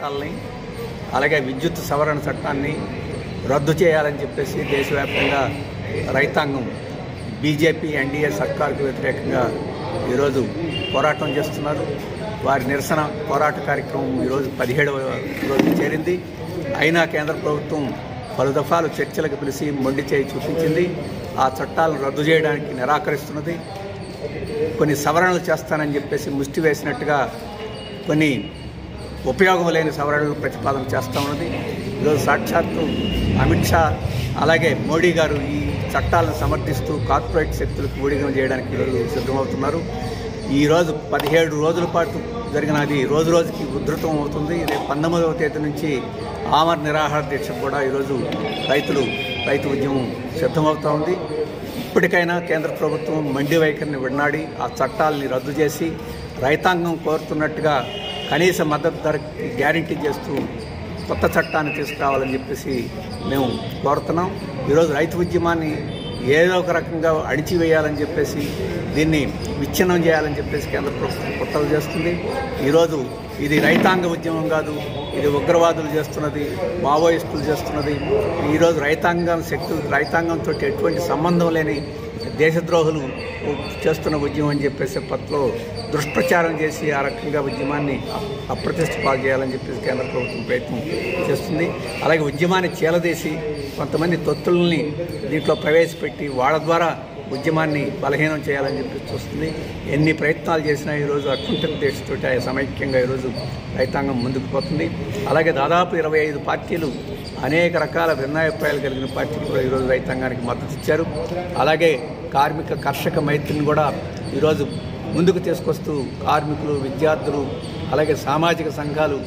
చట్టాలని అలాగే విద్యుత్ సవరణ చట్టాన్ని రద్దు చేయాలని చెప్పేసి దేశవ్యాప్తంగా రైతాంగం బీజేపీ ఎన్డీఏ సర్కార్కు వ్యతిరేకంగా ఈరోజు పోరాటం చేస్తున్నారు వారి నిరసన పోరాట కార్యక్రమం ఈరోజు పదిహేడవ రోజు చేరింది అయినా కేంద్ర ప్రభుత్వం పలు దఫాలు చర్చలకు పిలిచి మొండి చేయి చూపించింది ఆ చట్టాలను రద్దు చేయడానికి నిరాకరిస్తున్నది కొన్ని సవరణలు చేస్తానని చెప్పేసి ముష్టి వేసినట్టుగా కొన్ని ఉపయోగం లేని సవరణలు ప్రతిపాదన చేస్తూ ఉన్నది ఈరోజు సాక్షాత్తు అమిత్ షా అలాగే మోడీ గారు ఈ చట్టాలను సమర్థిస్తూ కార్పొరేట్ శక్తులకు ఊడిగం చేయడానికి ఈరోజు సిద్ధమవుతున్నారు ఈరోజు పదిహేడు రోజుల పాటు జరిగిన అది రోజు రోజుకి ఉధృతం అవుతుంది రేపు పంతొమ్మిదవ తేదీ నుంచి ఆమర నిరాహార దీక్ష కూడా ఈరోజు రైతులు రైతు ఉద్యమం సిద్ధమవుతూ ఉంది ఇప్పటికైనా కేంద్ర ప్రభుత్వం మండి వైఖరిని విడనాడి ఆ చట్టాలని రద్దు చేసి రైతాంగం కోరుతున్నట్టుగా కనీస మద్దతు ధరకి గ్యారంటీ చేస్తూ కొత్త చట్టాన్ని తీసుకురావాలని చెప్పేసి మేము కోరుతున్నాం ఈరోజు రైతు ఉద్యమాన్ని ఏదో ఒక రకంగా అణిచివేయాలని చెప్పేసి దీన్ని విచ్ఛిన్నం చేయాలని చెప్పేసి కేంద్ర ప్రభుత్వం కుట్రలు చేస్తుంది ఈరోజు ఇది రైతాంగ ఉద్యమం కాదు ఇది ఉగ్రవాదులు చేస్తున్నది మావోయిస్టులు చేస్తున్నది ఈరోజు రైతాంగం శక్తులు రైతాంగంతో ఎటువంటి సంబంధం లేని దేశద్రోహులు చేస్తున్న ఉద్యమం అని చెప్పేసి పట్ల దుష్ప్రచారం చేసి ఆ రకంగా ఉద్యమాన్ని అప్రతిష్ట పాలు చేయాలని చెప్పేసి కేంద్ర ప్రభుత్వం ప్రయత్నం చేస్తుంది అలాగే ఉద్యమాన్ని చీలదీసి కొంతమంది తొత్తుల్ని దీంట్లో ప్రవేశపెట్టి వాళ్ళ ద్వారా ఉద్యమాన్ని బలహీనం చేయాలని చెప్పి చూస్తుంది ఎన్ని ప్రయత్నాలు చేసినా ఈరోజు అత్యుంత దేశంతో సమైక్యంగా ఈరోజు రైతాంగం ముందుకు పోతుంది అలాగే దాదాపు ఇరవై ఐదు పార్టీలు అనేక రకాల భిన్నాభిప్రాయాలు కలిగిన పార్టీలు కూడా ఈరోజు రైతాంగానికి మద్దతు ఇచ్చారు అలాగే కార్మిక కర్షక మైత్రిని కూడా ఈరోజు ముందుకు తీసుకొస్తూ కార్మికులు విద్యార్థులు అలాగే సామాజిక సంఘాలు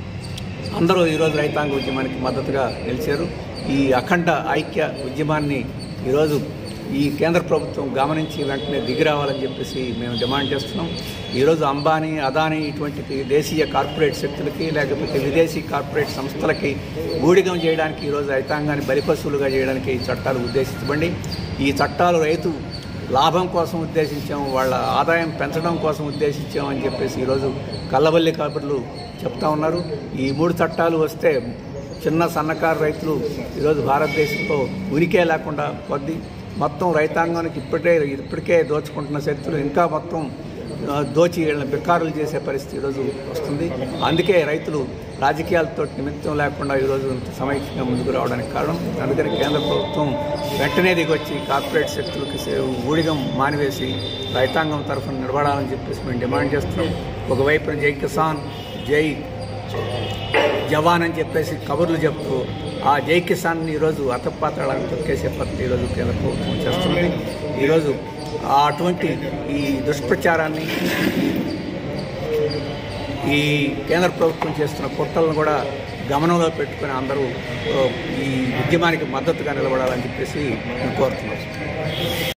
అందరూ ఈరోజు రైతాంగ ఉద్యమానికి మద్దతుగా నిలిచారు ఈ అఖండ ఐక్య ఉద్యమాన్ని ఈరోజు ఈ కేంద్ర ప్రభుత్వం గమనించి వెంటనే దిగి రావాలని చెప్పేసి మేము డిమాండ్ చేస్తున్నాం ఈరోజు అంబానీ అదానీ ఇటువంటి దేశీయ కార్పొరేట్ శక్తులకి లేకపోతే విదేశీ కార్పొరేట్ సంస్థలకి ఊడిగం చేయడానికి ఈరోజు రైతాంగాన్ని బలిపశువులుగా చేయడానికి ఈ చట్టాలు ఉద్దేశించబడి ఈ చట్టాలు రైతు లాభం కోసం ఉద్దేశించాం వాళ్ళ ఆదాయం పెంచడం కోసం ఉద్దేశించాం అని చెప్పేసి ఈరోజు కల్లబల్లి కాపులు చెప్తా ఉన్నారు ఈ మూడు చట్టాలు వస్తే చిన్న సన్నకారు రైతులు ఈరోజు భారతదేశంలో ఉనికే లేకుండా కొద్ది మొత్తం రైతాంగానికి ఇప్పటికే ఇప్పటికే దోచుకుంటున్న శక్తులు ఇంకా మొత్తం ఆ, దోచి వీళ్ళని బిక్కారులు చేసే పరిస్థితి ఈరోజు వస్తుంది అందుకే రైతులు రాజకీయాలతో నిమిత్తం లేకుండా ఈరోజు ఇంత సమైక్యంగా ముందుకు రావడానికి కారణం అందుకని కేంద్ర ప్రభుత్వం వెంటనే దిగొచ్చి కార్పొరేట్ శక్తులకి సే- ఊడిగం మానివేసి రైతాంగం తరఫున నిలబడాలని చెప్పేసి మేము డిమాండ్ చేస్తున్నాం ఒకవైపున జై కిసాన్ జై జవాన్ అని చెప్పేసి కబుర్లు చెప్తూ ఆ జై కిసాన్ని ఈరోజు అతపాతాళాన్ని తొక్కేసే పద్ధతి ఈరోజు కేంద్ర ప్రభుత్వం చేస్తున్నది ఈరోజు ఆ అటువంటి ఈ దుష్ప్రచారాన్ని ఈ కేంద్ర ప్రభుత్వం చేస్తున్న కుట్రలను కూడా గమనంలో పెట్టుకుని అందరూ ఓ, ఈ ఉద్యమానికి మద్దతుగా నిలబడాలని చెప్పేసి నేను కోరుతున్నాను